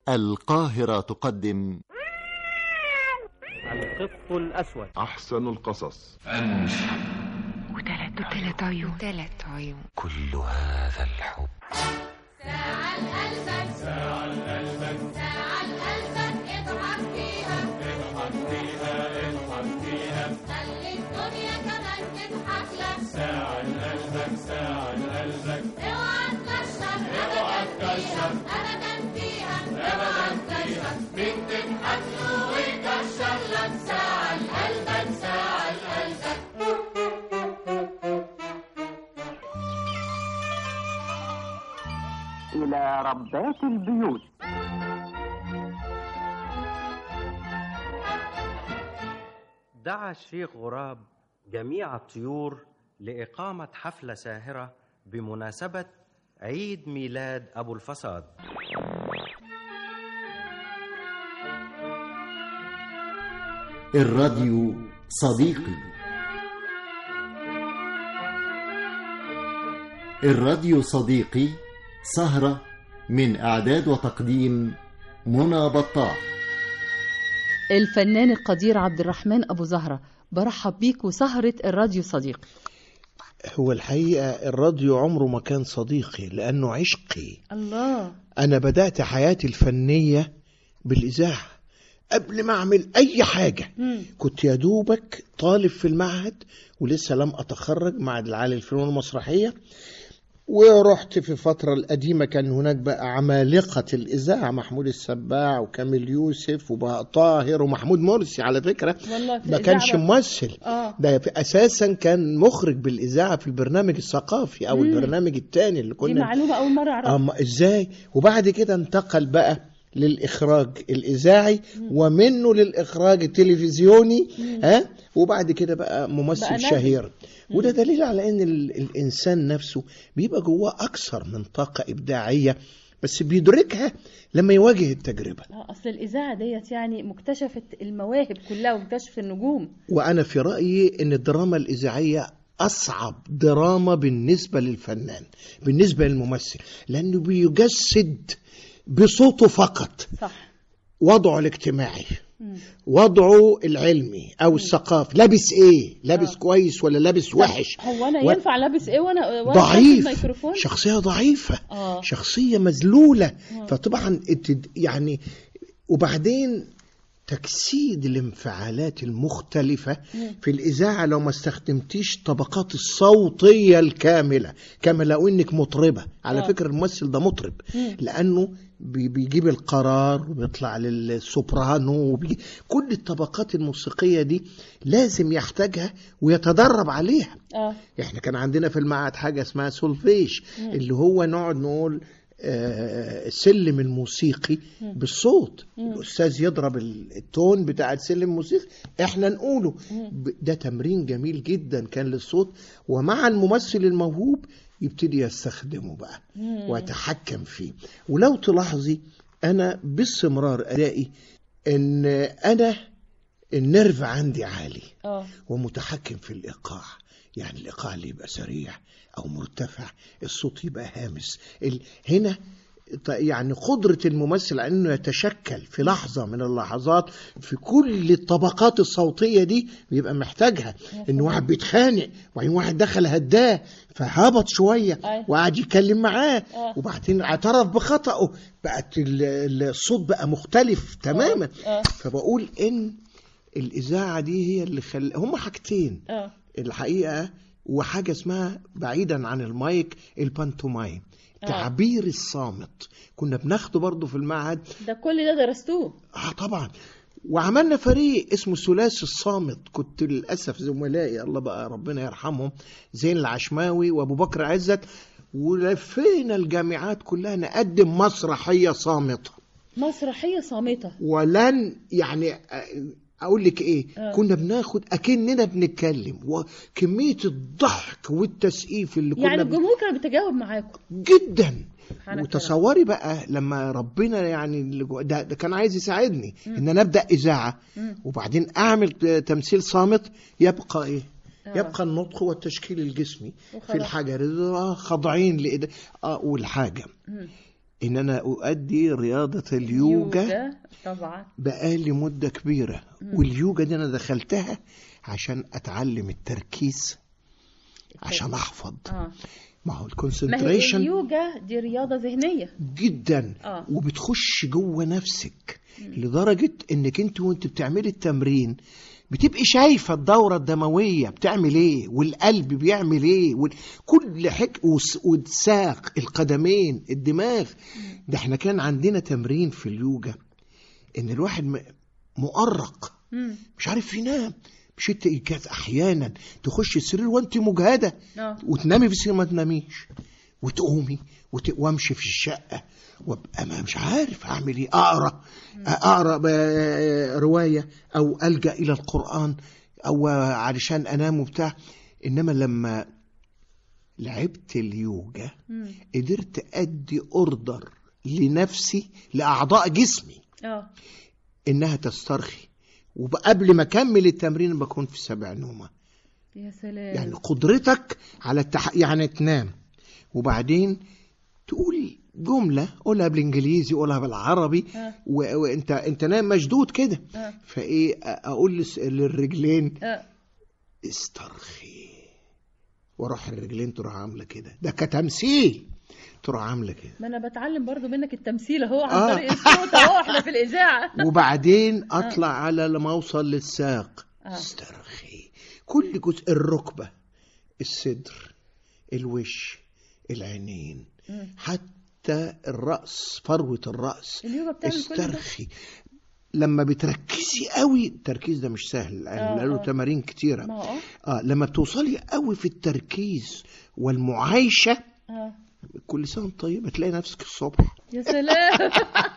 القاهرة تقدم القط الأسود أحسن القصص وثلاث وثلاث عيون ثلاث عيون كل هذا الحب خلي الدنيا كمان تضحك لك ساعة لقلبك ساعة لقلبك اوعى تكشر اوعى تكشر ابدا فيها ابدا فيها مين تضحك له ويكشر لك ساعة لقلبك ساعة لقلبك إلى ربات البيوت دعا الشيخ غراب جميع الطيور لإقامة حفلة ساهرة بمناسبة عيد ميلاد أبو الفساد الراديو صديقي الراديو صديقي سهرة من إعداد وتقديم منى بطاح الفنان القدير عبد الرحمن أبو زهرة برحب بيك وسهرة الراديو صديقي هو الحقيقة الراديو عمره ما كان صديقي لأنه عشقي الله أنا بدأت حياتي الفنية بالإذاعة قبل ما أعمل أي حاجة مم. كنت يا دوبك طالب في المعهد ولسه لم أتخرج معهد العالي للفنون المسرحية ورحت في الفترة القديمة كان هناك بقى عمالقة الإذاعة محمود السباع وكامل يوسف وبقى طاهر ومحمود مرسي على فكرة والله في ما الإذاعة كانش بقى- ممثل آه. ده في اساسا كان مخرج بالاذاعه في البرنامج الثقافي او مم. البرنامج الثاني اللي دي كنا معلومة أول مرة أعرفها اما ازاي وبعد كده انتقل بقى للاخراج الاذاعي ومنه للاخراج التلفزيوني ها وبعد كده بقى ممثل بقى نجم. شهير وده دليل على ان ال- الانسان نفسه بيبقى جواه اكثر من طاقه ابداعيه بس بيدركها لما يواجه التجربه آه، أصل الإذاعة ديت يعني مكتشفت المواهب كلها ومكتشف النجوم وانا في رايي ان الدراما الاذاعيه اصعب دراما بالنسبه للفنان بالنسبه للممثل لانه بيجسد بصوته فقط صح وضعه الاجتماعي مم. وضعه العلمي او الثقافي لابس ايه لابس آه. كويس ولا لابس وحش هو أنا و- ينفع لابس إيه وأنا وأنا خلف ضعيف الميكروفون شخصيه ضعيفه آه. شخصيه مذلوله آه. فطبعا التد- يعني وبعدين تجسيد الانفعالات المختلفة في الإذاعة لو ما استخدمتيش طبقات الصوتية الكاملة كما لو إنك مطربة على آه. فكرة الممثل ده مطرب مم. لأنه بي- بيجيب القرار وبيطلع للسوبرانو وبيجي كل الطبقات الموسيقية دي لازم يحتاجها ويتدرب عليها آه احنا كان عندنا في المعهد حاجه اسمها سولفيج اللي هو نقعد نقول آه، السلم الموسيقي بالصوت الاستاذ يضرب ال- التون بتاع السلم الموسيقي احنا نقوله ب- ده تمرين جميل جدا كان للصوت ومع الممثل الموهوب يبتدي يستخدمه بقى ويتحكم فيه ولو تلاحظي انا باستمرار ادائي ان انا النرف عندي عالي آه ومتحكم في الإيقاع يعني الإيقاع اللي يبقى سريع أو مرتفع الصوت يبقى هامس ال... هنا ط- يعني قدرة الممثل على أنه يتشكل في لحظة من اللحظات في كل الطبقات الصوتية دي بيبقى محتاجها إن واحد بيتخانق وبعدين واحد دخل هداه فهبط شوية أي. وقعد يتكلم معاه آه. وبعدين اعترف بخطأه بقت ال- ال- الصوت بقى مختلف تماما آه. فبقول إن الإذاعة دي هي اللي خل... هم حاجتين آه الحقيقة وحاجة اسمها بعيدا عن المايك البانتومايم آه. تعبير الصامت كنا بناخده برضه في المعهد ده كل ده درستوه اه طبعا وعملنا فريق اسمه الثلاثي الصامت كنت للاسف زملائي الله بقى ربنا يرحمهم زين العشماوي وابو بكر عزت ولفينا الجامعات كلها نقدم مسرحيه صامته مسرحية صامتة ولن يعني اقول لك ايه آه. كنا بناخد اكننا بنتكلم وكميه الضحك والتسقيف اللي كنا يعني بن- الجمهور كان بيتجاوب معاكم جدا سبحانك وتصوري بقى لما ربنا يعني اللي جو- ده, ده كان عايز يساعدني ان انا ابدا اذاعه مم. وبعدين اعمل تمثيل صامت يبقى ايه آه. يبقى النطق والتشكيل الجسمي في وخلاص. الحاجه آه، خاضعين لإيد... اه والحاجه مم. ان انا اؤدي رياضه اليوجا طبعا بقالي مده كبيره واليوجا دي انا دخلتها عشان اتعلم التركيز عشان احفظ اه ما هو ما هي الكونسنتريشن اليوجا دي رياضة ذهنية جدا آه. وبتخش جوه نفسك لدرجة انك انت وانت بتعملي التمرين بتبقي شايفة الدورة الدموية بتعمل ايه والقلب بيعمل ايه وال- كل حك وس- والساق القدمين الدماغ ده احنا كان عندنا تمرين في اليوجا ان الواحد م- مؤرق مم. مش عارف ينام مش انت كانت احيانا تخش السرير وانت مجهده اه وتنامي في السرير ما تناميش وتقومي وت... وامشي في الشقه وابقى ما مش عارف اعمل ايه اقرا اقرا ب- روايه او الجا الى القران او علشان انام وبتاع انما لما لعبت اليوجا مم. قدرت ادي اوردر لنفسي لاعضاء جسمي اه انها تسترخي وقبل ما اكمل التمرين بكون في سبع نومه يا سلام يعني قدرتك على التح... يعني تنام وبعدين تقول جملة قولها بالانجليزي قولها بالعربي آه. و... وانت انت نايم مشدود كده آه. فايه أ- اقول لس- للرجلين اه استرخي واروح الرجلين تروح عامله كده ده كتمثيل تروح عامله كده ما انا بتعلم برضو منك التمثيل اهو عن آه. طريق الصوت اهو احنا في الاذاعه وبعدين اطلع على لما اوصل للساق آه. استرخي كل جزء الركبه الصدر الوش العينين مم. حتى الراس فروه الراس اليوجا بتعمل كل ده استرخي لما بتركزي قوي التركيز ده مش سهل آه، يعني له آه. تمارين كتيره ما هو اه اه لما بتوصلي قوي في التركيز والمعايشه اه كل سنه وأنت طيبه تلاقي نفسك الصبح يا سلام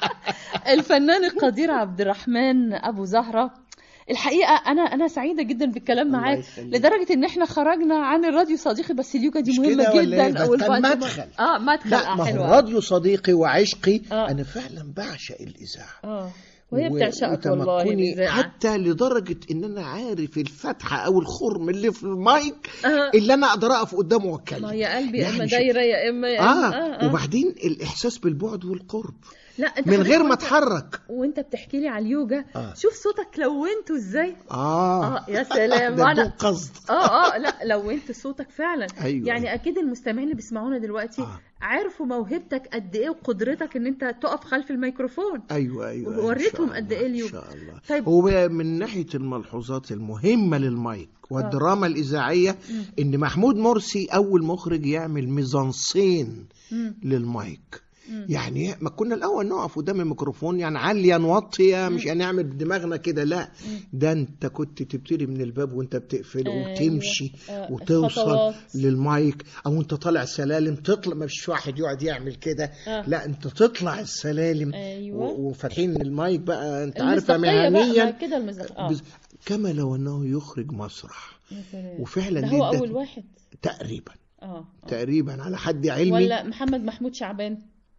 الفنان القدير عبد الرحمن ابو زهره الحقيقه انا انا سعيده جدا بالكلام الله معاك يخليك. لدرجه ان احنا خرجنا عن الراديو صديقي بس اليوجا دي مش مهمه كده ولا إيه؟ جدا ده والفن- كان مدخل. اه مدخل لا اه ما هو حلوه الراديو صديقي وعشقي آه. انا فعلا بعشق الاذاعه اه وهي و- بتعشقك والله وتمكني الإذاعة. حتى لدرجه ان انا عارف الفتحه او الخرم اللي في المايك آه. اللي انا اقدر اقف قدامه واتكلم ما يا قلبي يا اما يعني ش- دايره يا اما يا آه. إما- آه. آه. وبعدين الاحساس بالبعد والقرب لا انت من غير حضرتك ما وأنت- اتحرك وانت بتحكي لي على اليوجا آه. شوف صوتك لونته ازاي اه اه يا سلام ده وانا بدون قصد اه اه لا لونت صوتك فعلا أيوة. يعني اكيد المستمعين اللي بيسمعونا دلوقتي آه. عرفوا موهبتك قد ايه وقدرتك ان انت تقف خلف الميكروفون ايوه ايوه إن وريتهم شاء قد الله، ايه ان اليوم. شاء الله طيب. هو بقى من ناحيه الملحوظات المهمه للمايك والدراما الاذاعيه ان محمود مرسي اول مخرج يعمل ميزانسين مم. للمايك يعني ما كنا الاول نقف قدام الميكروفون يعني عليا نوطي مش هنعمل بدماغنا كده لا ده انت كنت تبتدي من الباب وانت بتقفله أيوة. وتمشي آه، وتوصل الخطوات. للمايك او انت طالع سلالم تطلع ما فيش واحد يقعد يعمل كده آه. لا انت تطلع السلالم أيوة. و- وفاتحين المايك بقى انت عارفه المصداقية بقى، ما مهنيا كده المصداق اه بز- كما لو انه يخرج مسرح يا سلام. وفعلا ده دي هو ادت- اول واحد تقريبا اه آه. تقريبا على حد علمي ولا محمد محمود شعبان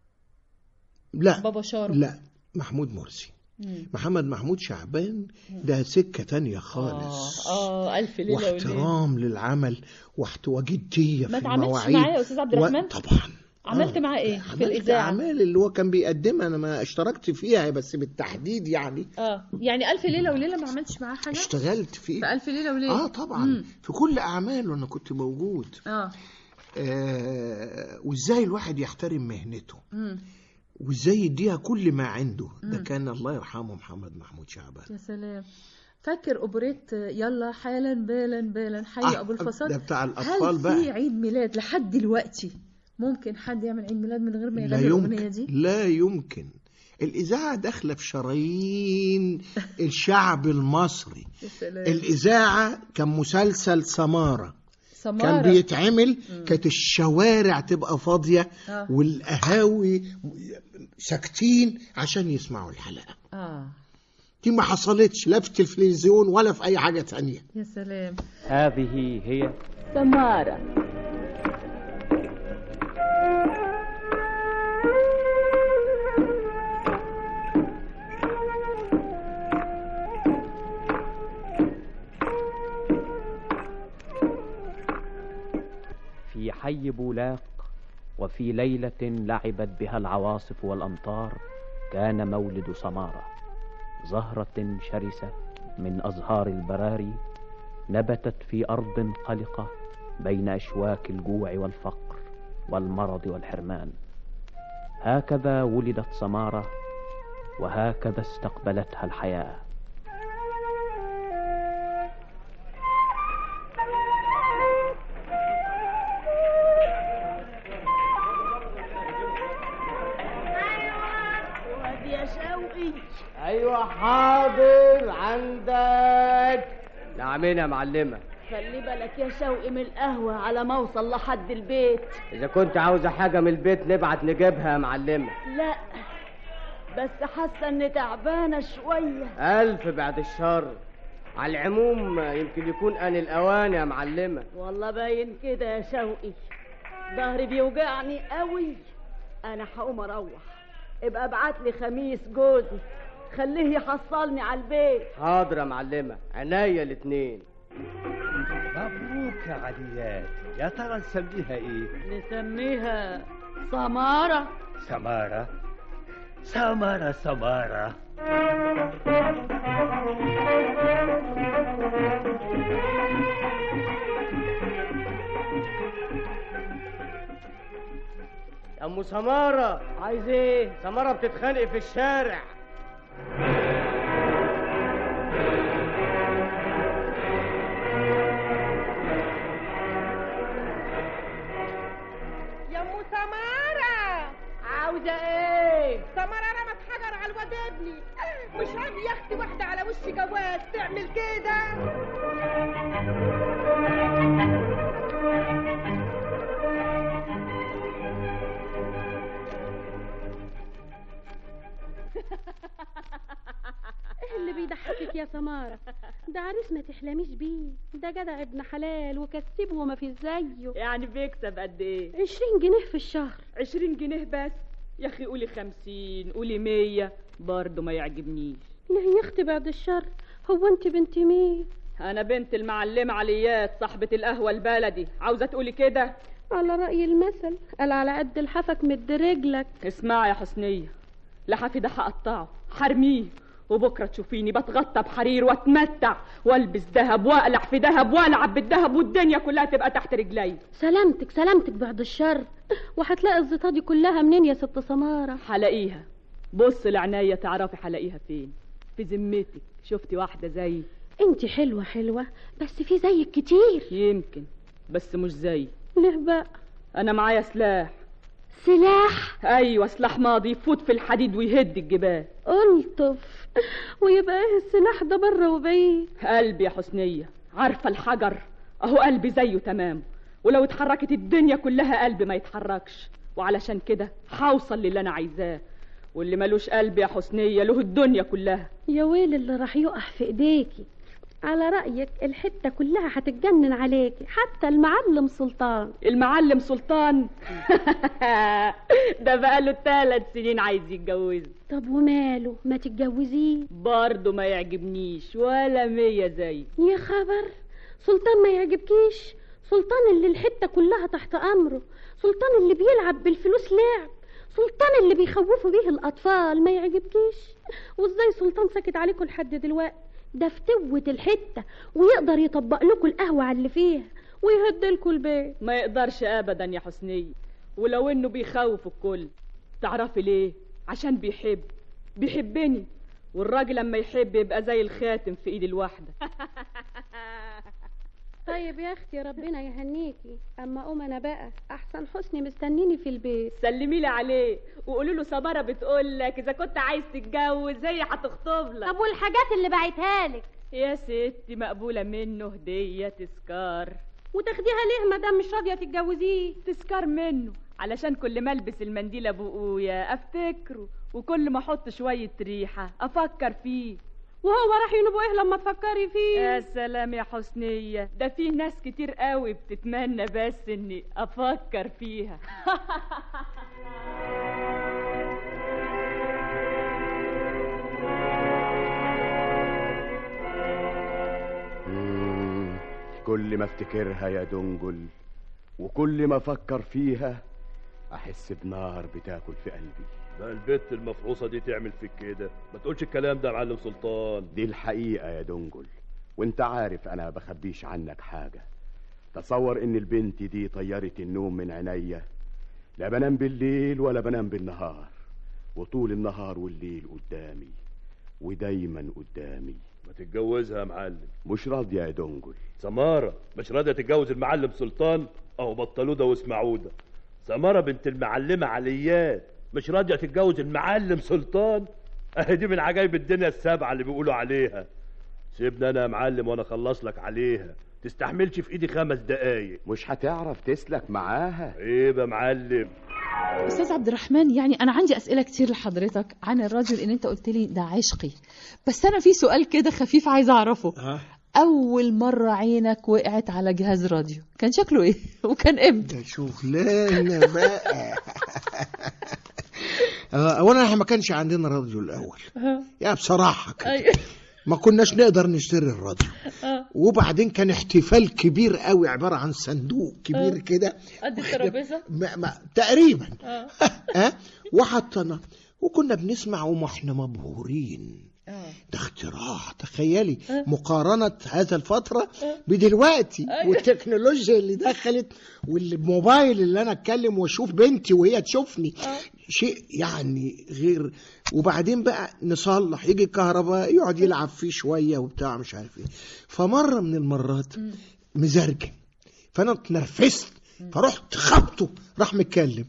لا بابا شارو لا محمود مرسي مم. محمد محمود شعبان ده سكة تانية خالص اه اه الف ليله وليله واحترام للعمل واحت- وجدية ما في تعاملتش المواعيد معاه يا أستاذ عبد و- الرحمن؟ طبعا عملت معاه إيه في عملت الإذاعة؟ أعمال اللي هو كان بيقدمها أنا ما اشتركت فيها بس بالتحديد يعني اه يعني الف ليله وليله ما عملتش معاه حاجه اشتغلت فيه في الف ليله وليله اه طبعا مم. في كل أعماله أنا كنت موجود اه آه وإزاي الواحد يحترم مهنته مم. وإزاي يديها كل ما عنده ده مم. كان الله يرحمه محمد محمود شعبان يا سلام فاكر اوبريت يلا حالا بالا بالا حي آه، ابو الفصاد ده بتاع الأطفال هل بقى. في عيد ميلاد لحد دلوقتي ممكن حد يعمل عيد ميلاد من غير ما لا يغني الاغنيه يمكن دي لا يمكن الإذاعة داخلة في شرايين الشعب المصري يا سلام الإذاعة كان مسلسل سمارة كان سمارة بيتعمل كانت الشوارع تبقى فاضية آه. والقهاوي ساكتين عشان يسمعوا الحلقة اه دي ما حصلتش لا في التلفزيون ولا في أي حاجة تانية يا سلام هذه هي سمارة في حي بولاق وفي ليلة لعبت بها العواصف والأمطار كان مولد سمارة زهرة شرسة من أزهار البراري نبتت في أرض قلقة بين أشواك الجوع والفقر والمرض والحرمان هكذا ولدت سمارة وهكذا استقبلتها الحياه وادي يا شوقي ايوه حاضر عندك نعمين يا معلمه خلي بالك يا شوقي من القهوة على ما اوصل لحد البيت اذا كنت عاوزه حاجه من البيت نبعت نجيبها يا معلمه لا بس حاسة اني تعبانة شوية الف بعد الشر على العموم يمكن يكون ان الاوان يا معلمه والله باين كده يا شوقي ظهري بيوجعني قوي انا هقوم اروح ابقى ابعت لي خميس جوزي خليه يحصلني على البيت حاضر يا معلمه عينيا الاتنين مبروك يا عليات يا ترى نسميها ايه نسميها سمارة سمارة سمارة سمارة يا ام سماره عايز ايه سماره بتتخانق في الشارع يا ام سمارة عاوزة ايه سمارة رمت حجر على الواد ابني مش عيب يا اختي واحدة على وش جواز تعمل كده ايه اللي بيضحكك يا سمارة ده عريس ما تحلميش بيه ده جدع ابن حلال وكسبه وما في زيه يعني بيكسب قد ايه عشرين جنيه في الشهر عشرين جنيه بس يا اخي قولي خمسين قولي مية برضه ما يعجبنيش ليه يا اختي بعد الشر هو انت بنت مين انا بنت المعلمة عليات صاحبة القهوة البلدي عاوزة تقولي كده على رأي المثل قال على قد الحفك مد رجلك اسمعي يا حسنية لحافي ده هقطعه حرميه وبكره تشوفيني بتغطى بحرير واتمتع والبس ذهب واقلع في ذهب والعب بالذهب والدنيا كلها تبقى تحت رجلي سلامتك سلامتك بعد الشر وهتلاقي الزيطه دي كلها منين يا ست سمارة هلاقيها بص لعناية تعرفي هلاقيها فين في ذمتك شفتي واحدة زي انت حلوة حلوة بس في زيك كتير يمكن بس مش زي ليه بقى انا معايا سلاح سلاح ايوه سلاح ماضي يفوت في الحديد ويهد الجبال الطف ويبقى ايه السلاح ده بره وبعيد قلبي يا حسنية عارفة الحجر اهو قلبي زيه تمام ولو اتحركت الدنيا كلها قلبي ما يتحركش وعلشان كده هوصل للي انا عايزاه واللي ملوش قلب يا حسنية له الدنيا كلها يا ويل اللي راح يقع في ايديكي على رأيك الحتة كلها هتتجنن عليكي حتى المعلم سلطان المعلم سلطان ده بقاله ثلاث سنين عايز يتجوز طب وماله ما تتجوزيه برضه ما يعجبنيش ولا مية زي يا خبر سلطان ما يعجبكيش سلطان اللي الحتة كلها تحت أمره سلطان اللي بيلعب بالفلوس لعب سلطان اللي بيخوفوا بيه الأطفال ما يعجبكيش وإزاي سلطان سكت عليكم لحد دلوقتي ده فتوة الحتة ويقدر يطبق لكم القهوة على اللي فيها ويهدلكوا البيت ما يقدرش ابدا يا حسنية ولو انه بيخوف الكل تعرفي ليه عشان بيحب بيحبني والراجل لما يحب يبقى زي الخاتم في ايد الواحدة طيب يا اختي ربنا يهنيكي اما قوم انا بقى احسن حسني مستنيني في البيت سلمي لي عليه وقولوا له سمره بتقول لك اذا كنت عايز تتجوز هي هتخطب لك طب والحاجات اللي بعتها لك يا ستي مقبوله منه هديه تذكار وتاخديها ليه ما دام مش راضيه تتجوزيه تذكار منه علشان كل ما البس المنديل ابو قويا افتكره وكل ما احط شويه ريحه افكر فيه وهو راح ينوبوا ايه لما تفكري فيه يا سلام يا حسنية ده في ناس كتير قوي بتتمنى بس اني افكر فيها كل ما افتكرها يا دنجل وكل ما افكر فيها احس بنار بتاكل في قلبي ده البت المفعوصة دي تعمل فيك كده ما تقولش الكلام ده يا معلم سلطان دي الحقيقة يا دنجل وانت عارف انا بخبيش عنك حاجة تصور ان البنت دي طيرت النوم من عينيا لا بنام بالليل ولا بنام بالنهار وطول النهار والليل قدامي ودايما قدامي ما تتجوزها يا معلم مش راضية يا دنجل سمارة مش راضية تتجوز المعلم سلطان اهو بطلودة واسمعودة سمارة بنت المعلمة عليات مش راضية تتجوز المعلم سلطان اهي دي من عجائب الدنيا السبعة اللي بيقولوا عليها سيبني انا يا معلم وانا اخلص لك عليها تستحملش في ايدي خمس دقايق مش هتعرف تسلك معاها ايه يا معلم استاذ عبد الرحمن يعني انا عندي اسئله كتير لحضرتك عن الراجل اللي انت قلت لي ده عشقي بس انا في سؤال كده خفيف عايزه اعرفه اول مره عينك وقعت على جهاز راديو كان شكله ايه وكان امتى شوف لا بقى آه، اولا احنا ما كانش عندنا راديو الاول يا بصراحه كده أيوة. ما كناش نقدر نشتري الراديو آه. وبعدين كان احتفال كبير قوي عباره عن صندوق كبير آه. كده قد الترابيزه ما ما تقريبا اه ها وحطنا وكنا بنسمع وما احنا مبهورين اه ده اختراع تخيلي آه. مقارنة هذا الفترة آه. بدلوقتي أيوة. والتكنولوجيا اللي دخلت والموبايل اللي انا اتكلم واشوف بنتي وهي تشوفني آه. شيء يعني غير وبعدين بقى نصلح يجي الكهرباء يقعد يلعب فيه شوية وبتاع مش عارف ايه فمرة من المرات مزرجن فانا اتنرفزت فرحت خبطه راح متكلم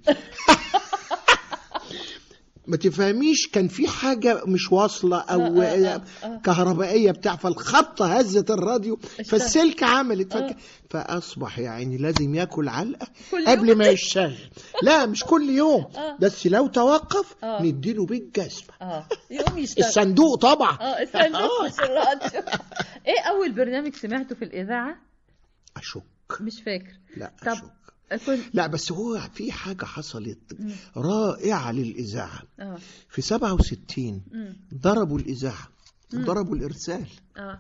ما تفهميش كان في حاجة مش واصلة أو آه، آه، آه. كهربائية بتاع فالخبطة هزت الراديو اشتغل. فالسلك عملت آه. فك... فأصبح يعني لازم ياكل علقة كل قبل يوم؟ ما يشتغل لا مش كل يوم آه. بس لو توقف آه. نديله بالجزمة اه يقوم يشتغل الصندوق طبعا اه الصندوق مش الراديو ايه اول برنامج سمعته في الاذاعه أشك مش فاكر لا طب أشك كنت لا بس هو في حاجة حصلت مم. رائعة للإذاعة اه في 67 مم. ضربوا الإذاعة مم. وضربوا الإرسال اه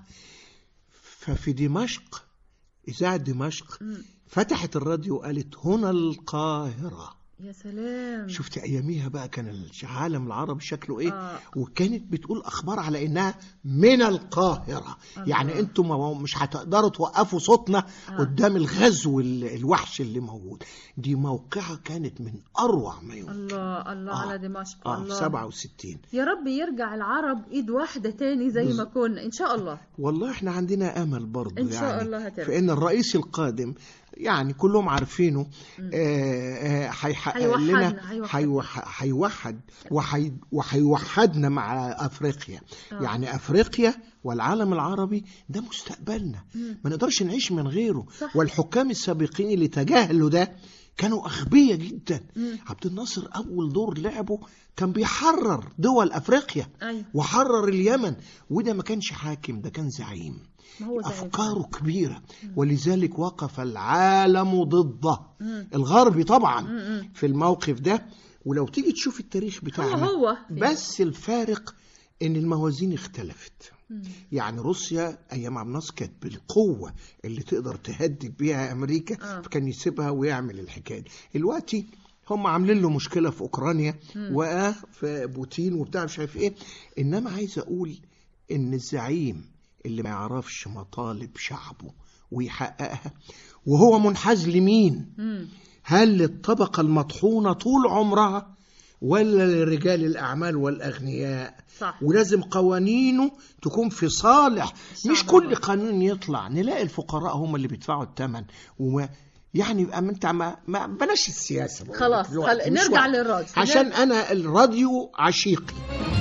ففي دمشق إذاعة دمشق مم. فتحت الراديو وقالت هنا القاهرة يا سلام شفت أياميها بقى كان العالم العربي شكله إيه آه. وكانت بتقول أخبار على إنها من القاهرة الله. يعني أنتم ما- مش هتقدروا توقفوا صوتنا آه. قدام الغزو ال- الوحش اللي موجود دي موقعة كانت من أروع ما يمكن الله الله آه. على دمشق آه الله 67 يا رب يرجع العرب ايد واحده تاني زي ما كنا ان شاء الله والله احنا عندنا امل برضه إن شاء يعني الله هترجع. في ان الرئيس القادم يعني كلهم عارفينه آه، آه، هيحقق هيوحدنا، لنا هيوحدنا. هيوح- هيوحد وهي- وهيوحدنا مع افريقيا آه. يعني افريقيا والعالم العربي ده مستقبلنا مم. ما نقدرش نعيش من غيره صح. والحكام السابقين اللي تجاهلوا ده كانوا أغبياء جدا مم. عبد الناصر أول دور لعبه كان بيحرر دول أفريقيا ايوه وحرر اليمن وده ما كانش حاكم ده كان زعيم ما هو زي أفكاره كبيرة ولذلك وقف العالم ضده مم. الغربي طبعا مم. في الموقف ده ولو تيجي تشوف التاريخ بتاعنا هو هو. بس الفارق ان الموازين اختلفت مم. يعني روسيا ايام عبد الناصر كانت بالقوه اللي تقدر تهدد بيها امريكا آه. فكان يسيبها ويعمل الحكايه دي دلوقتي هم عاملين له مشكله في اوكرانيا مم. وفي بوتين وبتاع مش عارف ايه انما عايز اقول ان الزعيم اللي ما يعرفش مطالب شعبه ويحققها وهو منحاز لمين مم. هل للطبقة المطحونة طول عمرها ولا لرجال الأعمال والأغنياء صح ولازم قوانينه تكون في صالح مش الشعب كل هو. قانون يطلع نلاقي الفقراء هم اللي بيدفعوا الثمن وما يعني يبقى ما انت ما, ما بلاش السياسه بقول خلاص لك دلوقتي، خل... مش نرجع وقت. للراديو عشان نرجع- انا الراديو عشيقي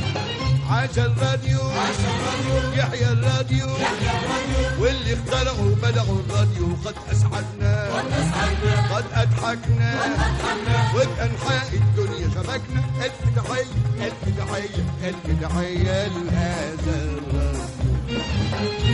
عاش الراديو عاش الراديو يحيى الراديو يحيى الراديو واللي اخترعوا وبدعوا الراديو قد اسعدنا قد اسعدنا قد اضحكنا قد اضحكنا وبانحاء الدنيا شبكنا الف تحيه الف تحيه الف تحيه لهذا الراديو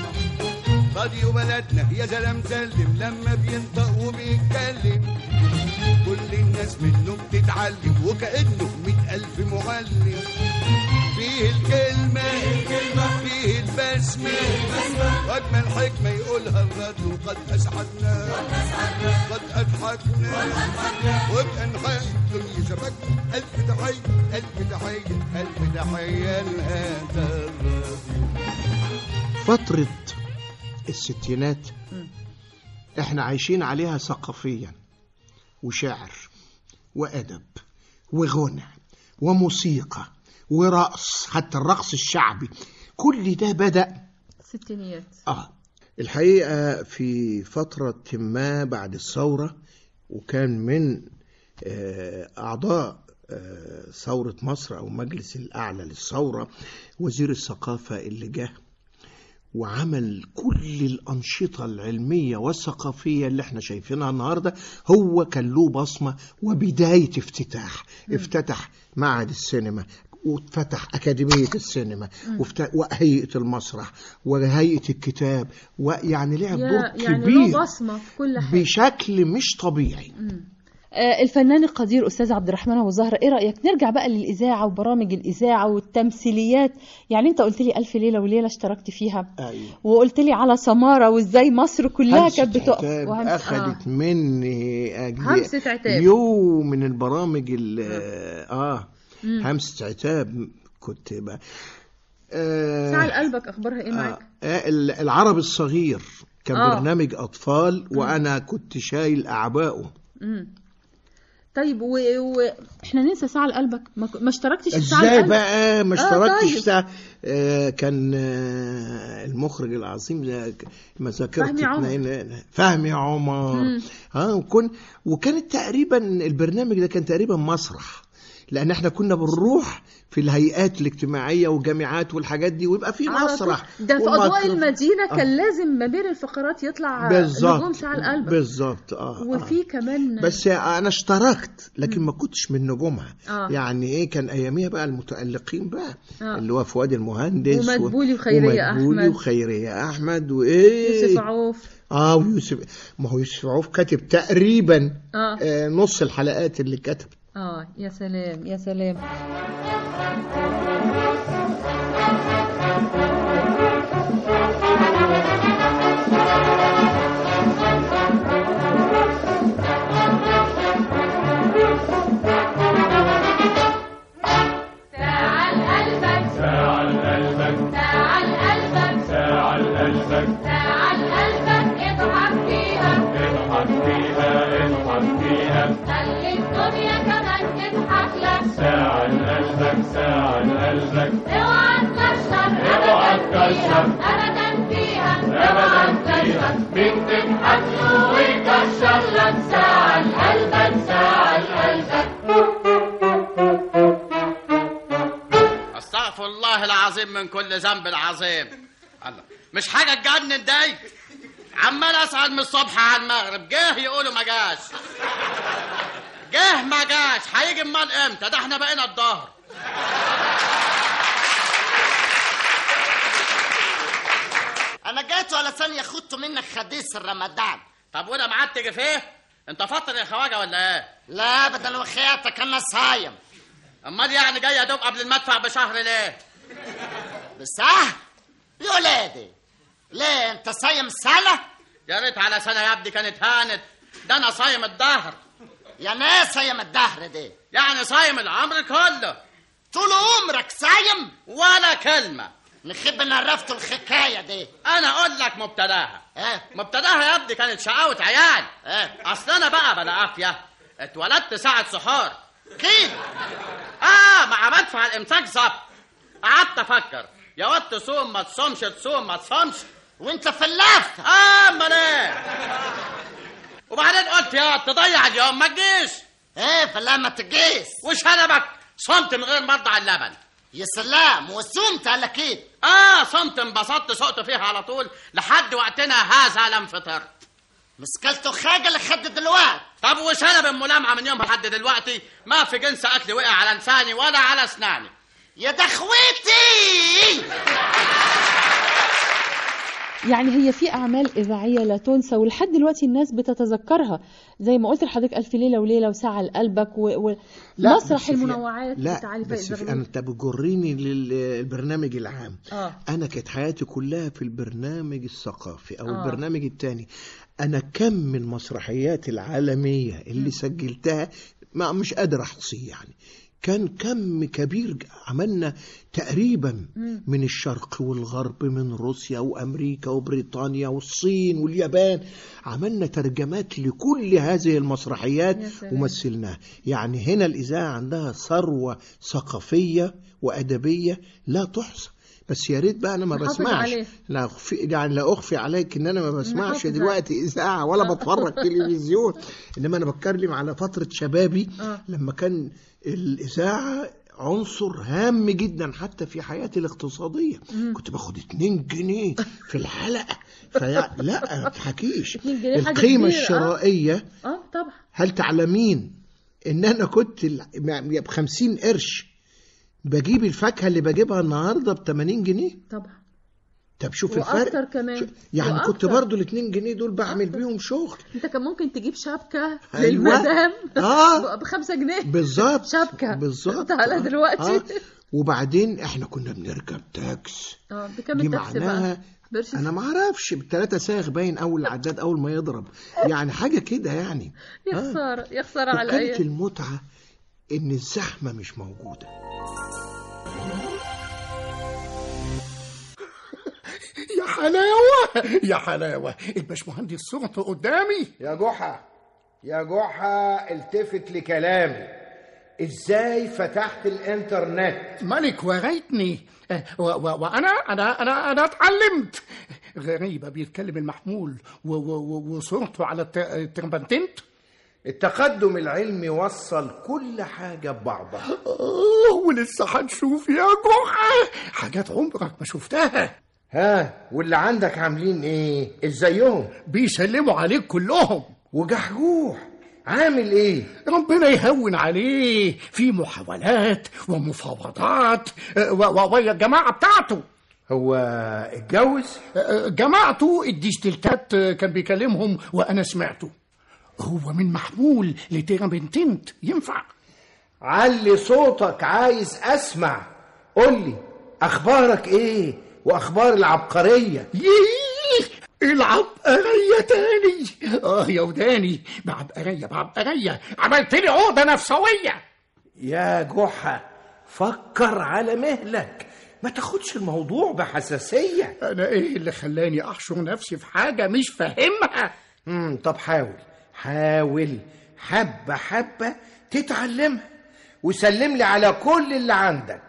راديو بلدنا يا سلام سلم لما بينطق وبيتكلم كل الناس منه بتتعلم وكأنه مئة ألف معلم فيه الكلمة فيه البسمة وأجمل حكمة يقولها الراديو قد أسعدنا قد أضحكنا وبأنحاء الدنيا شبكنا ألف تحية ألف تحية ألف تحية لهذا الراديو فترة الستينات احنا عايشين عليها ثقافيا وشعر وأدب وغنى وموسيقى ورقص حتى الرقص الشعبي كل ده بدأ ستينيات آه الحقيقة في فترة ما بعد الثورة وكان من آه، أعضاء آه، ثورة مصر أو مجلس الأعلى للثورة وزير الثقافة اللي جه وعمل كل الأنشطة العلمية والثقافية اللي احنا شايفينها النهاردة هو كان له بصمة وبداية افتتاح افتتح معهد السينما واتفتح أكاديمية السينما وفت- وهيئة المسرح وهيئة الكتاب ويعني لعب دور يا- يعني كبير له بصمة في كل حاجة بشكل مش طبيعي آه، الفنان القدير أستاذ عبد الرحمن أبو زهرة إيه رأيك نرجع بقى للإذاعة وبرامج الإذاعة والتمثيليات يعني أنت قلت لي ألف ليلة وليلة اشتركت فيها أيوة. وقلت لي على سمارة وإزاي مصر كلها همسة كانت بتقف عتاب وهمس- أخذت مني أجل همسة عتاب. يوم من البرامج ال آه مم. همسة عتاب كنت بقى آه ساعة قلبك أخبارها إيه معاك؟ آه ال- العرب الصغير كان آه. برنامج أطفال وأنا كنت شايل أعبائه مم. طيب و... و... احنا ننسى ساعة لقلبك ما, ك- ما اشتركتش في ساعة ازاي لقلبك بقى ما آه، اشتركتش طيب. ساعة آه كان آه المخرج العظيم ده ك- مذاكرة فهمي عمر. اتنين- فهمي عمر مم. اه وكن وكانت تقريبا البرنامج ده كان تقريبا مسرح لان احنا كنا بنروح في الهيئات الاجتماعيه والجامعات والحاجات دي ويبقى في على مسرح طول. ده في أضواء وميكروف- المدينة آه. كان لازم ما بين الفقرات يطلع نجوم بالظبط ساعة لقلبك بالظبط اه وفي كمان بس انا اشتركت لكن ما كنتش من نجومها آه. يعني ايه كان اياميها بقى المتالقين بقى آه. اللي هو فؤاد المهندس ومدبولي وخيرية ومدبولي أحمد. وخيرية احمد وايه يوسف عوف اه ويوسف ما هو يوسف عوف كاتب تقريبا آه. آه نص الحلقات اللي كتب اه يا سلام يا سلام ساعة لقلبك ساعة لقلبك ساعة لقلبك ساعة لقلبك ساعة لقلبك اضحك فيها اضحك فيها اضحك فيها خلي الدنيا كمان تضحك لك ساعة لقلبك ساعة لقلبك اوعى تكشر اوعى ابدا فيها تكشر. ابدا فيها اوعى ابدا فيها تكشر مين تضحك له ويكشر لك ساعة لقلبك ساعة لقلبك استغفر الله العظيم من كل ذنب عظيم الله مش حاجه تجنن دي عمال اسال من الصبح على المغرب جه يقولوا ما جاش جه ما جاش هيجي امال امتى ده احنا بقينا الظهر انا جيت ولا ثانيه خدت منك خديس الرمضان طب وده معاد تيجي فيه انت فاطر يا خواجه ولا ايه لا ابدا وخياتك انا صايم امال يعني جاي ادوب قبل المدفع بشهر ليه بصح يا ولادي ليه انت صايم سنه يا ريت على سنه يا ابني كانت هانت ده انا صايم الظهر يعني ايه صايم الدهر دي يعني صايم العمر كله طول عمرك صايم ولا كلمه نخب ان عرفتوا الحكايه دي انا اقول لك مبتداها ايه مبتداها يا ابني كانت شقاوة عيال ايه اصل انا بقى بلا عافيه اتولدت ساعة سحور كيف اه مع مدفع الامساك ظبط قعدت افكر يا واد تصوم ما تصومش تصوم ما تصومش وانت فلاح اه امال ايه وبعدين قلت يا واد تضيع اليوم ما تجيش ايه فلا ما تجيس وشنبك صمت من غير مرضع اللبن يا سلام وصمت على كده اه صمت انبسطت سقت فيها على طول لحد وقتنا هذا لم فطرت مسكلته حاجه لحد دلوقتي طب وشنب الملامعه من يومها لحد دلوقتي ما في جنس اكل وقع على لساني ولا على اسناني يا دخويتي يعني هي في اعمال اذاعيه لا تنسى ولحد دلوقتي الناس بتتذكرها زي ما قلت لحضرتك الف ليله وليله وساعه لقلبك و... لا، ومسرح بس في- المنوعات لا بتاع علي بس فايز في انت بتجرني للبرنامج العام اه انا كانت حياتي كلها في البرنامج الثقافي او آه. البرنامج التاني انا كم من مسرحيات العالمية اللي سجلتها ما مش قادر احصيه يعني كان كم كبير ج- عملنا تقريبا مم. من الشرق والغرب من روسيا وامريكا وبريطانيا والصين واليابان عملنا ترجمات لكل هذه المسرحيات يا سلام. ومثلناها يعني هنا الاذاعه عندها ثروه ثقافيه وادبيه لا تحصى بس يا ريت بقى انا ما نحافظ بسمعش عليه. لا أخفي يعني لا اخفي عليك ان انا ما بسمعش نحافظ دلوقتي اذاعه ولا بتفرج تلفزيون انما انا بتكلم على فتره شبابي آه. لما كان الاذاعه عنصر هام جدا حتى في حياتي الاقتصاديه مم. كنت باخد 2 جنيه في الحلقه فيا لا ما تحكيش 2 جنيه حاجة القيمه كبيرة، آه. الشرائيه اه طبعا هل تعلمين ان انا كنت ب 50 قرش بجيب الفاكهه اللي بجيبها النهارده ب 80 جنيه طبعا طب شوف واكتر الفرق كمان يعني وأكتر. كنت برضو ال 2 جنيه دول بعمل بيهم شغل انت كان ممكن تجيب شبكه أيوة. للمدام آه. بخمسة جنيه بالظبط شبكه بالظبط تعالى آه. دلوقتي آه. وبعدين احنا كنا بنركب تاكس اه بكام دي التاكسي معناها بقى برش انا ما اعرفش بثلاثة ساغ باين اول العداد اول ما يضرب يعني حاجه كده يعني يا آه. خساره يا خساره على وكانت الايام المتعه ان الزحمه مش موجوده يا حلاوة يا حلاوة الباشمهندس صورته قدامي يا جحا يا جحا التفت لكلامي ازاي فتحت الانترنت ملك وريتني آه، و- و- وانا انا انا انا اتعلمت غريبة بيتكلم المحمول و- و- و- وصورته على الت- التربنتنت التقدم العلمي وصل كل حاجه ببعضها اه ولسه هنشوف يا جحا حاجات عمرك ما شفتها ها واللي عندك عاملين ايه ازيهم بيسلموا عليك كلهم وجحجوح عامل ايه ربنا يهون عليه في محاولات ومفاوضات آه، و- و- ويا الجماعة بتاعته هو اتجوز آه، جماعته الديجيتالتات آه، كان بيكلمهم وانا سمعته هو من محمول لتيرابنتنت ينفع علي صوتك عايز اسمع قول لي اخبارك ايه واخبار العبقريه ييه العبقرية تاني اه يا وداني بعبقرية بعبقرية عملت لي عقدة نفسوية يا جحا فكر على مهلك ما تاخدش الموضوع بحساسيه انا ايه اللي خلاني احشر نفسي في حاجة مش فاهمها امم طب حاول حاول حبه حبه تتعلمها وسلم لي على كل اللي عندك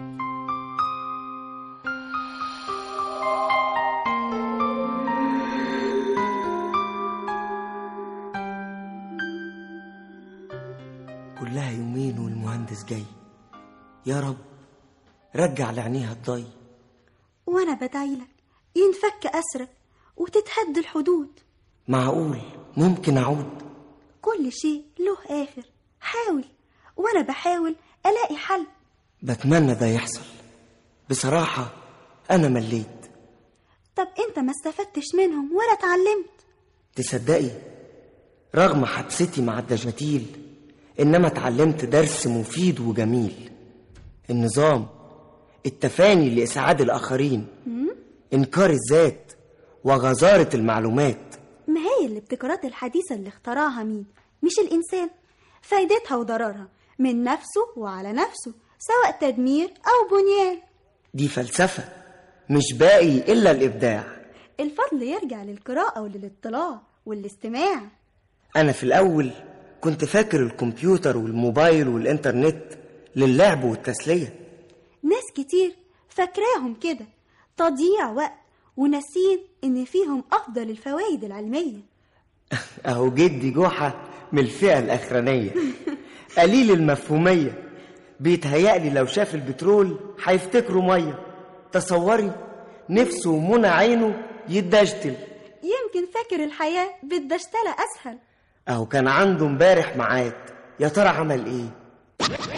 كلها يومين والمهندس جاي يا رب رجع لعينيها الضي وانا بدعيلك ينفك اسرك وتتهد الحدود معقول ممكن اعود كل شيء له اخر حاول وانا بحاول الاقي حل بتمنى ده يحصل بصراحة أنا مليت طب انت ما استفدتش منهم ولا اتعلمت تصدقي رغم حبستي مع الدجاتيل إنما اتعلمت درس مفيد وجميل النظام التفاني لإسعاد الآخرين مم؟ إنكار الذات وغزارة المعلومات ما هي الابتكارات الحديثة اللي اخترعها مين مش الإنسان فايدتها وضررها من نفسه وعلى نفسه سواء تدمير أو بنيان دي فلسفة مش باقي إلا الإبداع الفضل يرجع للقراءة وللاطلاع والاستماع أنا في الأول كنت فاكر الكمبيوتر والموبايل والإنترنت للعب والتسلية ناس كتير فاكراهم كده تضييع وقت وناسين إن فيهم أفضل الفوائد العلمية أهو جدي جحا من الفئة الأخرانية قليل المفهومية بيتهيألي لو شاف البترول هيفتكره مية تصوري نفسه ومنى عينه يدجتل يمكن فاكر الحياة بالدشتلة أسهل أهو كان عنده امبارح ميعاد يا ترى عمل إيه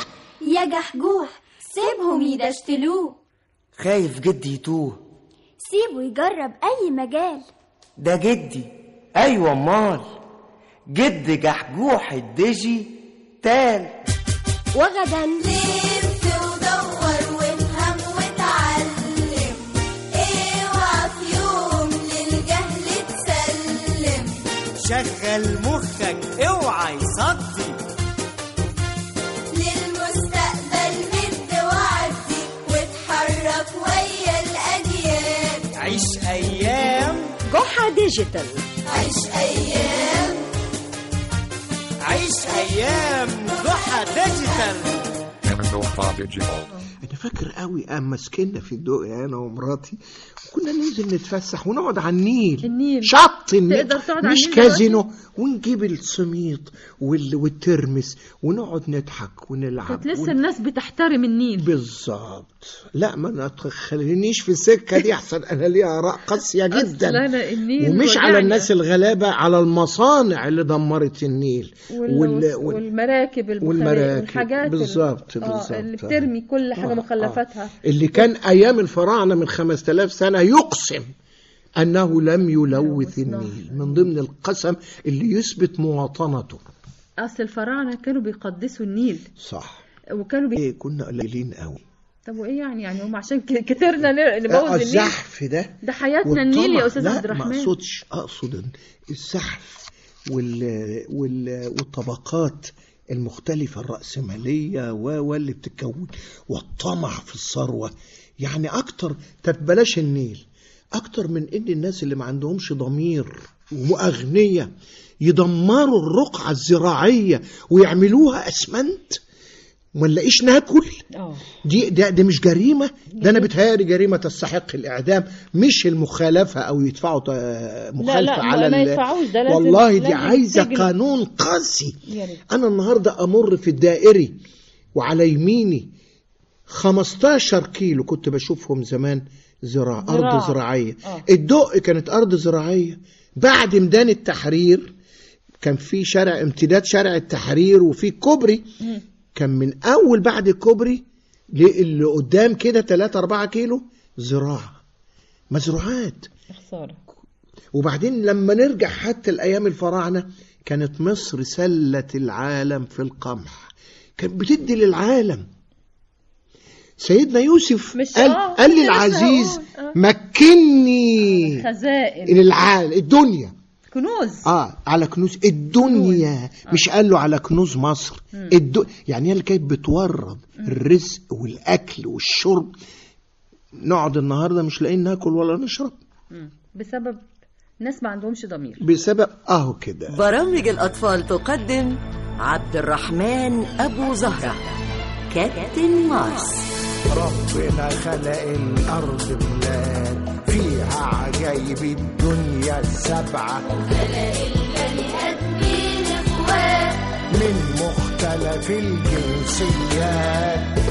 يا جحجوح سيبهم يدشتلوه خايف جدي يتوه سيبه يجرب أي مجال ده جدي ايوه امال جد جحجوح الديجي تال وغدا لف ودور وافهم واتعلم اوعى في يوم للجهل تسلم شغل مخك اوعى يصدي للمستقبل مد وعدي واتحرك ويا الأجيال عيش ايام جحا ديجيتال عيش أيام عيش ايام ضحى ديجيتال انا فاكر قوي اما سكننا في الدقي انا ومراتي كنا ننزل نتفسح ونقعد على النيل النيل شط النيل تقدر تقعد على مش النيل كازينو ونجيب السميط وال... والترمس ونقعد نضحك ونلعب كانت لسه ون- الناس بتحترم النيل بالظبط لا ما تخلينيش في السكه دي احسن انا ليها اراء قاسيه أصل جدا أنا النيل ومش على وجعني. الناس الغلابه على المصانع اللي دمرت النيل وال... وال... وال... والمراكب البخارية والمراكب. والحاجات ال- بالظبط، آه، بالظبط. اللي بترمي كل حاجة آه، مخلفاتها اللي كان ايام الفراعنه من 5000 سنه يقسم انه لم يلوث النيل من ضمن القسم اللي يثبت مواطنته أصل الفراعنة كانوا بيقدسوا النيل صح وكانوا بي... ايه كنا قليلين قوي طب وإيه يعني يعني هم عشان ك- كترنا ن- آه، نبوظ النيل الزحف ده ده حياتنا النيل يا والطمع. أستاذ لا، عبد الرحمن ما اقصدش اقصد إن الزحف وال... وال... والطبقات المختلفة الرأسمالية و- واللي بتتكون والطمع في الثروة يعني أكتر طب بلاش النيل أكتر من إن الناس اللي ما عندهمش ضمير وأغنية يدمروا الرقعة الزراعية ويعملوها أسمنت ما نلاقيش ناكل اه دي ده, ده مش جريمه ده انا بتهيألي جريمه تستحق الاعدام مش المخالفه او يدفعوا ت- مخالفه لا، على ما ال- يدفعوش، ده لازم- والله دي لازم عايزه تجري. قانون قاسي يا ريت. انا النهارده امر في الدائري وعلى يميني 15 كيلو كنت بشوفهم زمان زراعة زراعة. أرض زراعية آه. الدق كانت أرض زراعية بعد ميدان التحرير كان في شارع امتداد شارع التحرير وفي كوبري مم. كان من أول بعد الكوبري اللي قدام كده 3 4 كيلو زراعة مزروعات خسارة وبعدين لما نرجع حتى الأيام الفراعنة كانت مصر سلة العالم في القمح كانت بتدي للعالم سيدنا يوسف مش- قال, آه، قال كنت لسه للعزيز هقول، آه. مكني خزائن للعالم الدنيا كنوز اه على كنوز الدنيا مش قال له على كنوز مصر مم. الد... يعني هي اللي كانت بتورد الرزق والاكل والشرب نقعد النهارده مش لاقيين ناكل ولا نشرب مم. بسبب ناس ما عندهمش ضمير بسبب اهو كده برامج الأطفال تقدم عبد الرحمن أبو زهرة كابتن مارس ربنا خلق الأرض بلاد فيها عجايب الدنيا السبعة من مختلف الجنسيات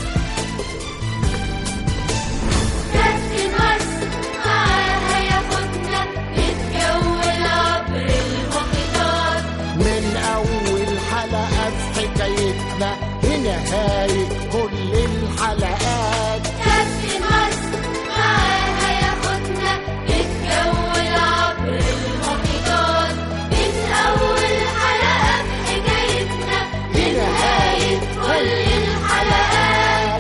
كابتن مصر معاها ياخدنا نتجول عبر المحيطات من أول حلقة في حكايتنا لنهاية كل الحلقات كابتن مصر معاها ياخدنا نتجول عبر المحيطات من أول حلقة في حكايتنا لنهاية كل الحلقات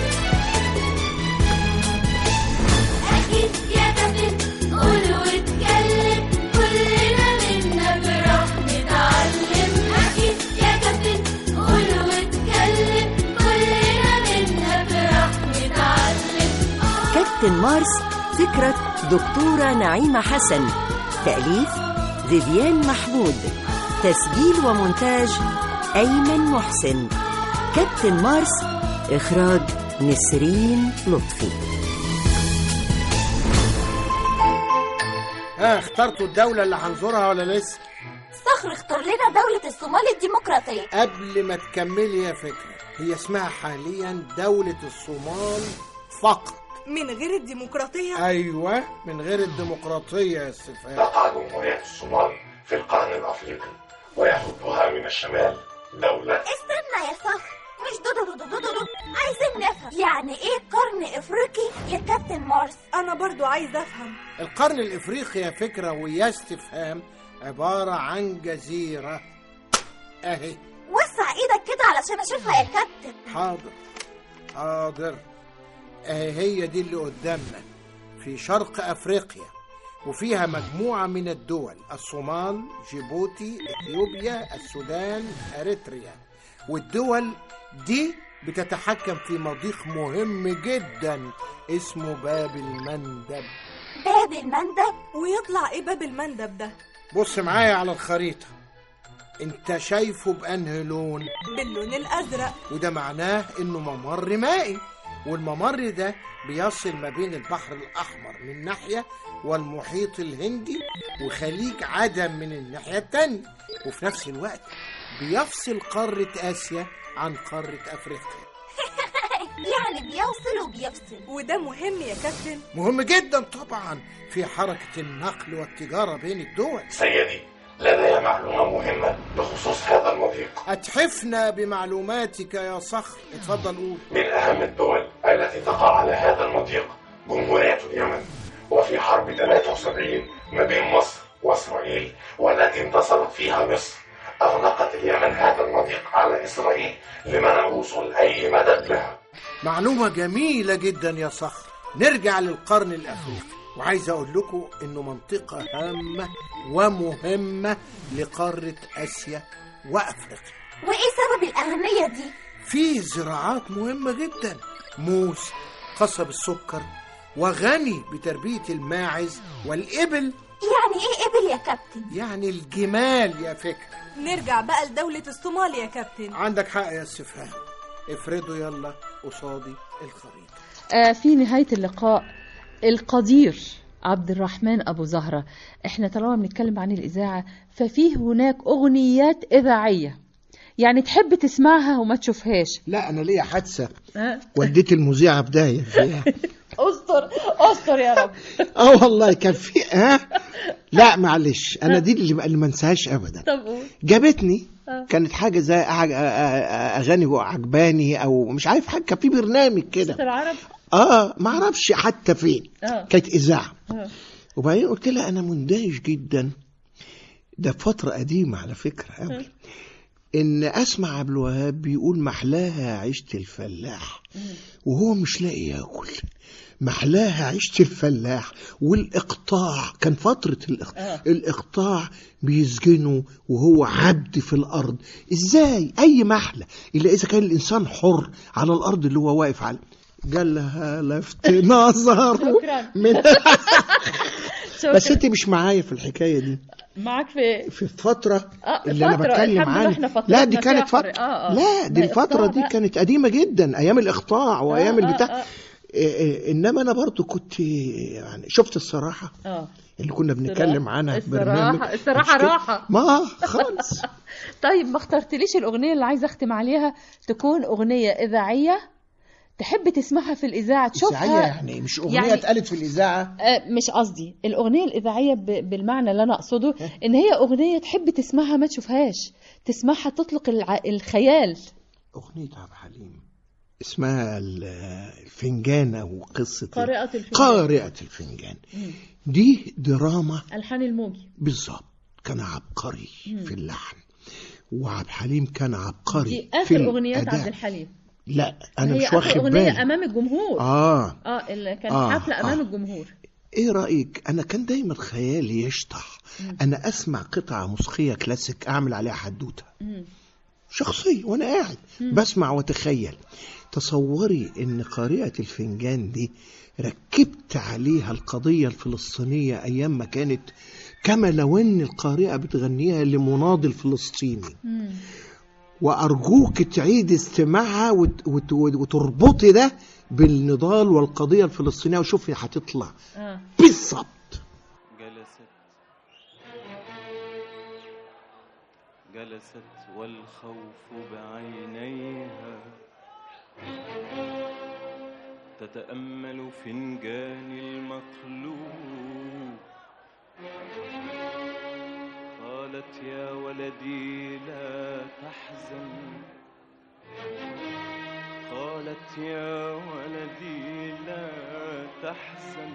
أكيد يا كابتن قول واتكلم كلنا منا بروح نتعلم أكيد يا كابتن قول واتكلم كلنا منا بروح نتعلم كابتن مارس فكرة دكتورة نعيمة حسن تأليف فيفيان محمود تسجيل ومونتاج أيمن محسن كابتن مارس إخراج نسرين لطفي ها اخترتوا الدولة اللي هنزورها ولا لسه؟ صخر اختار لنا دولة الصومال الديمقراطية قبل ما تكملي يا فكرة هي اسمها حاليا دولة الصومال فقط من غير الديمقراطية أيوة من غير الديمقراطية يا استفهام تقع جمهورية الصومال في القرن الأفريقي ويحدها من الشمال دولة استنى يا صخر مش دودو دودو دودو دودو. عايزين نفهم يعني ايه قرن افريقي يا كابتن مارس انا برضو عايز افهم القرن الافريقي يا فكره ويا استفهام عباره عن جزيره اهي وسع ايدك كده علشان اشوفها يا كابتن حاضر حاضر اهي هي دي اللي قدامنا في شرق افريقيا وفيها مجموعة من الدول الصومال جيبوتي اثيوبيا السودان اريتريا والدول دي بتتحكم في مضيق مهم جدا اسمه باب المندب باب المندب ويطلع ايه باب المندب ده بص معايا على الخريطة انت شايفه بأنهي لون باللون الازرق وده معناه انه ممر مائي والممر ده بيصل ما بين البحر الأحمر من ناحية والمحيط الهندي وخليج عدن من الناحية التانية وفي نفس الوقت بيفصل قارة آسيا عن قارة أفريقيا يعني بيوصل وبيفصل وده مهم يا كابتن مهم جدا طبعا في حركة النقل والتجارة بين الدول سيدي لدي معلومة مهمة بخصوص هذا المضيق أتحفنا بمعلوماتك يا صخر اتفضل قول من أهم الدول التي تقع على هذا المضيق جمهورية اليمن وفي حرب 73 ما بين مصر وإسرائيل والتي انتصرت فيها مصر أغلقت اليمن هذا المضيق على إسرائيل لمنع وصول أي مدد لها معلومة جميلة جدا يا صخر نرجع للقرن الأفريقي وعايز أقول لكم إنه منطقة هامة ومهمة لقارة آسيا وأفريقيا وايه سبب الاهمية دي في زراعات مهمة جدا موز قصب السكر وغني بتربية الماعز والإبل يعني ايه ابل يا كابتن يعني الجمال يا فكرة نرجع بقى لدولة الصومال يا كابتن عندك حق يا استفهام افرضوا يلا قصادي الخريطة آه في نهاية اللقاء القدير عبد الرحمن أبو زهرة احنا طالما بنتكلم عن الإذاعة ففيه هناك أغنيات إذاعية يعني تحب تسمعها وما تشوفهاش لا أنا ليا حادثة ها؟ وديت المذيعة بداية فيها استر استر يا رب اه والله كان في ها لا معلش انا دي اللي اللي ما انساهاش ابدا طب قول جابتني آه. كانت حاجه زي أع- أ- أ- اغاني عجباني او مش عارف حاجه كان في برنامج كده صوت العرب اه ما اعرفش حتى فين اه كانت اذاعه آه. وبعدين قلت لها انا مندهش جدا ده فتره قديمه على فكره قوي ان اسمع عبد الوهاب بيقول محلاها عيشه الفلاح وهو مش لاقي ياكل محلاها عيشة الفلاح والإقطاع كان فترة الإقطاع, آه. الإقطاع بيسجنه وهو عبد في الأرض إزاي أي محلة إلا إذا كان الإنسان حر على الأرض اللي هو واقف على قال لها لفت نظر شكرا من شكرا. بس أنت مش معايا في الحكاية دي معاك في في الفترة آه، اللي أنا فترة. بتكلم الحمد لله إحنا عنها فترتنا لا دي فيها كانت حر. فترة آه، آه. لا دي لا، الفترة إقطاع دي بقى. كانت قديمة جدا أيام الإقطاع وأيام آه، البتاع آه. إيه إيه إنما أنا برضو كنت يعني شفت الصراحة اه اللي كنا بنتكلم عنها في الصراحة برنامج الصراحة مش كده؟ راحة ما خالص طيب ما اخترتليش الأغنية اللي عايزة أختم عليها تكون أغنية إذاعية تحب تسمعها في الإذاعة تشوفها إذاعية يعني مش أغنية يعني- اتقالت في الإذاعة آه، مش قصدي الأغنية الإذاعية ب- بالمعنى اللي أنا أقصده إن هي أغنية تحب تسمعها ما تشوفهاش تسمعها تطلق الع... الخيال أغنية عبد الحليم اسمها ال- الفنجان أو قصة قارئة الفنجان. قارئة الفنجان مم. دي دراما ألحان الموجي بالظبط كان عبقري مم. في اللحن وعبد الحليم كان عبقري دي في آخر أغنيات الأداء. عبد الحليم لا أنا هي مش آخر واخد أغنية بالي أمام الجمهور آه اه اللي كانت آه، حفلة أمام آه. الجمهور ايه رايك انا كان دايما خيالي يشطح مم. انا اسمع قطعه موسيقيه كلاسيك اعمل عليها حدوته مم. شخصيه وانا قاعد مم. بسمع واتخيل تصوري ان قارئه الفنجان دي ركبت عليها القضيه الفلسطينيه ايام ما كانت كما لو ان القارئه بتغنيها لمناضل فلسطيني مم. وارجوك تعيد استماعها وت- وت- وتربطي ده بالنضال والقضيه الفلسطينيه وشوفي هتطلع آه. بالظبط جلست جلست والخوف بعينيها تتأمل فنجان المقلوب قالت يا ولدي لا تحزن قالت يا ولدي لا تحزن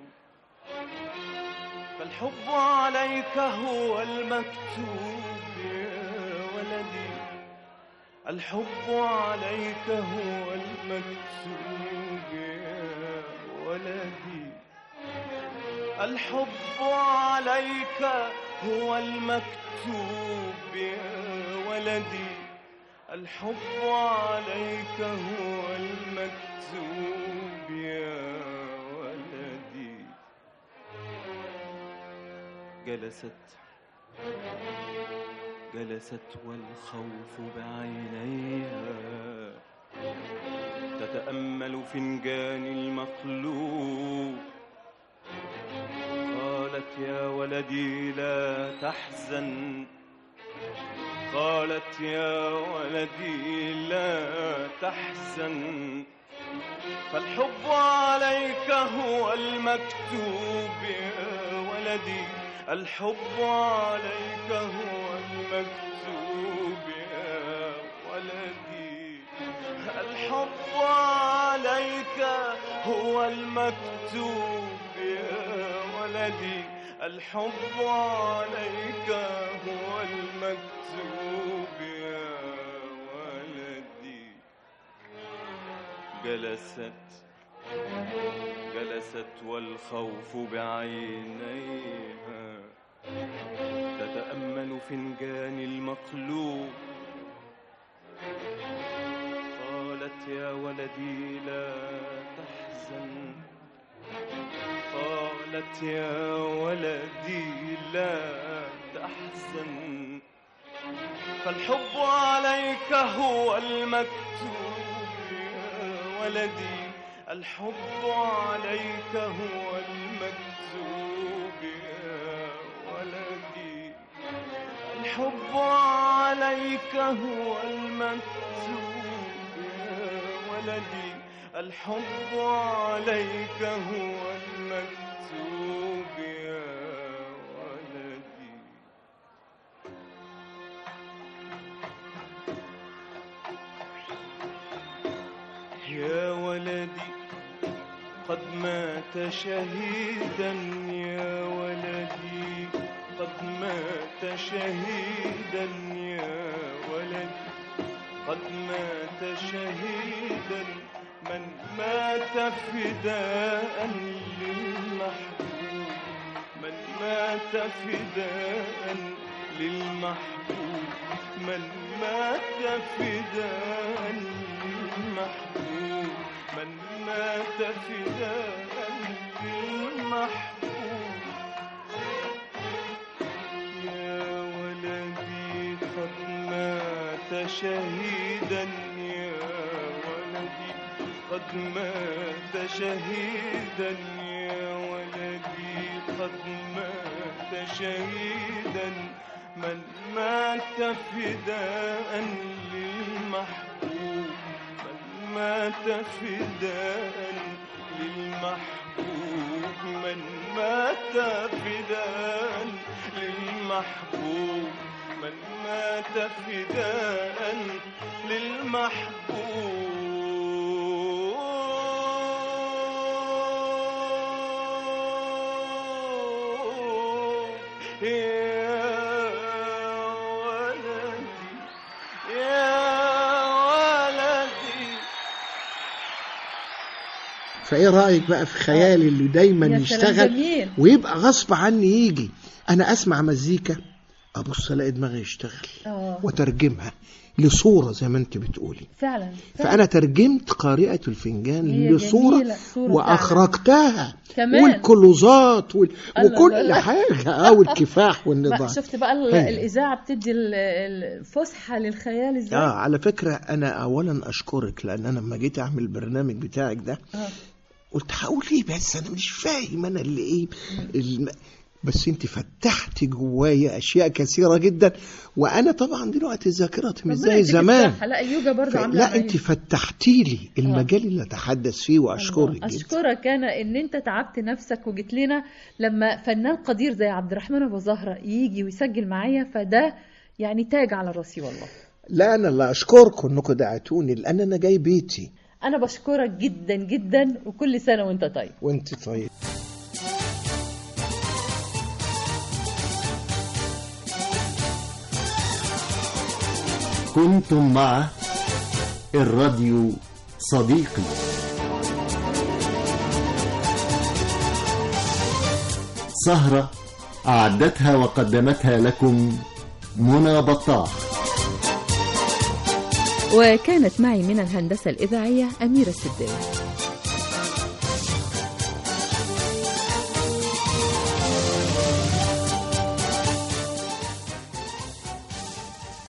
فالحب عليك هو المكتوب يا ولدي الحب عليك هو المكتوب يا ولدي الحب عليك هو المكتوب يا ولدي الحب عليك هو المكتوب يا ولدي جلست جلست والخوف بعينيها تتأمل فنجان المقلوب قالت يا ولدي لا تحزن قالت يا ولدي لا تحزن فالحب عليك هو المكتوب يا ولدي الحب عليك هو المكتوب يا ولدي الحب عليك هو المكتوب يا ولدي الحب عليك هو المكتوب يا ولدي جلست جلست والخوف بعينيها تتأمل فنجان المقلوب قالت يا ولدي لا تحزن قالت يا ولدي لا تحزن فالحب عليك هو المكتوب يا ولدي الحب عليك هو المكتوب يا ولدي الحب عليك هو المكتوب يا ولدي الحب عليك هو المكتوب يا ولدي يا ولدي قد مات شهيدا يا ولدي قد مات شهيدا يا ولدي قد مات شهيدا من مات فداء للمحبوب من مات فداء للمحبوب من مات فداء للمحبوب من مات فداء للمحبوب يا ولدي قد مات شهيدا يا ولدي قد مات شهيدا يا ولدي قد مات شهيدا من مات فداء للمحبوب من مات فداء للمحبوب من مات فداء للمحبوب من مات فداء للمحبوب يا ولدي يا ولدي فايه رايك بقى في خيالي اللي دايما يا سلام يشتغل جميل. ويبقى غصب عني يجي انا اسمع مزيكا ابص الاقي دماغي يشتغل اه وترجمها لصوره زي ما انت بتقولي فعلا فانا ترجمت قارئة الفنجان هي لصورة جميلة، صورة واخرجتها كمان. والكلوزات وال... الله وكل الله. حاجة اه والكفاح بقى والنظام شفت بقى ال- هي. الاذاعه بتدي ال- الفسحه للخيال ازاي اه على فكرة انا اولا اشكرك لان انا لما جيت اعمل البرنامج بتاعك ده آه. قلت هقول ايه بس انا مش فاهم انا اللي ايه الم... بس انت فتحت جوايا اشياء كثيره جدا وانا طبعا دلوقتي ذاكرتي مش ربنا زي يديك زمان الصحة. لا يوجا برضه ف... عامله لا عملية. انت فتحتي لي المجال اللي اتحدث فيه واشكرك جدا اشكرك انا ان انت تعبت نفسك وجيت لنا لما فنان قدير زي عبد الرحمن ابو زهره يجي ويسجل معايا فده يعني تاج على راسي والله لا انا اللي اشكركم انكم دعتوني لان انا جاي بيتي انا بشكرك جدا جدا وكل سنه وانت طيب وانت طيب كنتم مع الراديو صديقي سهرة أعدتها وقدمتها لكم منى بطاح وكانت معي من الهندسة الإذاعية أميرة السداوي